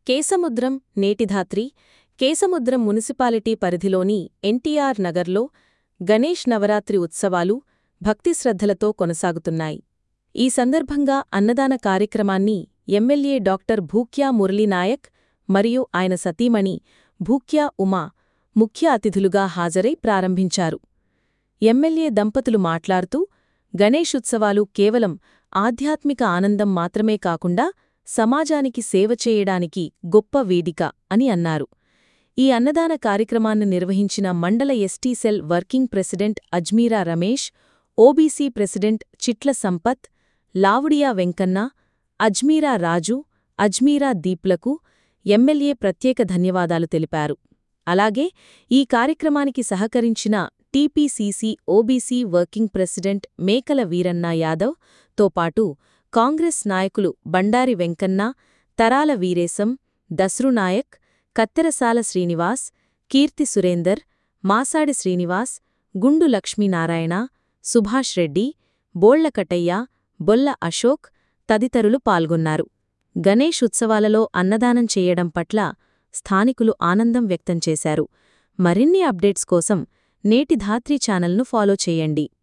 Kesamudram Neti Dhatri Kesamudram municipality పరిధిలోని ఎన్టీఆర్ నగర్లో గణేష్ నవరాత్రి ఉత్సవాలు భక్తిశ్రద్ధలతో కొనసాగుతున్నాయి ఈ సందర్భంగా అన్నదాన కార్యక్రమాన్ని ఎమ్మెల్యే డాక్టర్ భూక్యా మురళీనాయక్ మరియు ఆయన సతీమణి భూక్యా ఉమా ముఖ్య అతిథులుగా హాజరై ప్రారంభించారు ఎమ్మెల్యే దంపతులు మాట్లాడుతూ గణేష్ ఉత్సవాలు కేవలం ఆధ్యాత్మిక ఆనందం మాత్రమే కాకుండా సమాజానికి సేవ చేయడానికి గొప్ప వేదిక అని అన్నారు ఈ అన్నదాన కార్యక్రమాన్ని నిర్వహించిన మండల ST cell working president Ajmeera Ramesh OBC president Chitla Sampath Laudya Venkanna Ajmeera Raju Ajmeera దీప్లకు ఎమ్మెల్యే ప్రత్యేక ధన్యవాదాలు తెలిపారు అలాగే ఈ కార్యక్రమానికి సహకరించిన టీపీసీసీ ఓబీసీ వర్కింగ్ ప్రెసిడెంట్ మేకల వీరన్న యాదవ్ తో పాటు కాంగ్రెస్ నాయకులు బండారి వెంకన్న తరాల వీరేశం దస్రునాయక్ కత్తెరసాల శ్రీనివాస్ కీర్తి సురేందర్ మాసాడి శ్రీనివాస్ గుండు లక్ష్మీనారాయణ సుభాష్ రెడ్డి బోళ్లకటయ్య బొల్ల అశోక్ తదితరులు పాల్గొన్నారు గణేష్ ఉత్సవాలలో అన్నదానం చేయడం పట్ల స్థానికులు ఆనందం వ్యక్తం చేశారు మరిన్ని అప్డేట్స్ కోసం నేటి ధాత్రి ఛానల్ను ఫాలో చేయండి